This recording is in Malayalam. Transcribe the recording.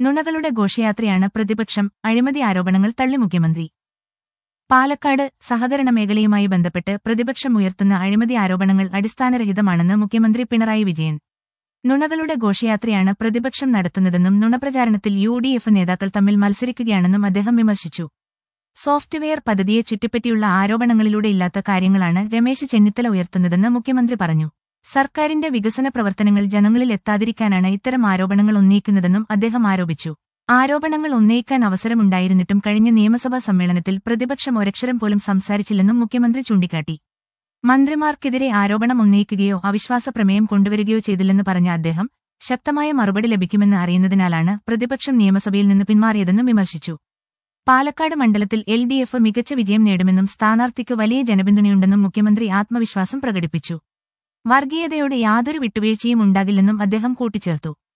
നുണകളുടെ ഘോഷയാത്രയാണ് പ്രതിപക്ഷം അഴിമതി ആരോപണങ്ങൾ തള്ളി മുഖ്യമന്ത്രി പാലക്കാട് സഹകരണ മേഖലയുമായി ബന്ധപ്പെട്ട് പ്രതിപക്ഷം ഉയർത്തുന്ന അഴിമതി ആരോപണങ്ങൾ അടിസ്ഥാനരഹിതമാണെന്ന് മുഖ്യമന്ത്രി പിണറായി വിജയൻ നുണകളുടെ ഘോഷയാത്രയാണ് പ്രതിപക്ഷം നടത്തുന്നതെന്നും നുണപ്രചാരണത്തിൽ യു ഡി എഫ് നേതാക്കൾ തമ്മിൽ മത്സരിക്കുകയാണെന്നും അദ്ദേഹം വിമർശിച്ചു സോഫ്റ്റ്വെയർ പദ്ധതിയെ ചുറ്റിപ്പറ്റിയുള്ള ആരോപണങ്ങളിലൂടെ ഇല്ലാത്ത കാര്യങ്ങളാണ് രമേശ് ചെന്നിത്തല ഉയർത്തുന്നതെന്ന് മുഖ്യമന്ത്രി പറഞ്ഞു സർക്കാരിന്റെ വികസന പ്രവർത്തനങ്ങൾ ജനങ്ങളിൽ എത്താതിരിക്കാനാണ് ഇത്തരം ആരോപണങ്ങൾ ഉന്നയിക്കുന്നതെന്നും അദ്ദേഹം ആരോപിച്ചു ആരോപണങ്ങൾ ഉന്നയിക്കാൻ അവസരമുണ്ടായിരുന്നിട്ടും കഴിഞ്ഞ നിയമസഭാ സമ്മേളനത്തിൽ പ്രതിപക്ഷം ഒരക്ഷരം പോലും സംസാരിച്ചില്ലെന്നും മുഖ്യമന്ത്രി ചൂണ്ടിക്കാട്ടി മന്ത്രിമാർക്കെതിരെ ആരോപണം ഉന്നയിക്കുകയോ അവിശ്വാസ പ്രമേയം കൊണ്ടുവരികയോ ചെയ്തില്ലെന്ന് പറഞ്ഞ അദ്ദേഹം ശക്തമായ മറുപടി ലഭിക്കുമെന്ന് അറിയുന്നതിനാലാണ് പ്രതിപക്ഷം നിയമസഭയിൽ നിന്ന് പിന്മാറിയതെന്നും വിമർശിച്ചു പാലക്കാട് മണ്ഡലത്തിൽ എൽ ഡി എഫ് മികച്ച വിജയം നേടുമെന്നും സ്ഥാനാർത്ഥിക്ക് വലിയ ജനപിന്തുണയുണ്ടെന്നും മുഖ്യമന്ത്രി ആത്മവിശ്വാസം പ്രകടിപ്പിച്ചു വർഗീയതയോട് യാതൊരു വിട്ടുവീഴ്ചയും ഉണ്ടാകില്ലെന്നും അദ്ദേഹം കൂട്ടിച്ചേർത്തു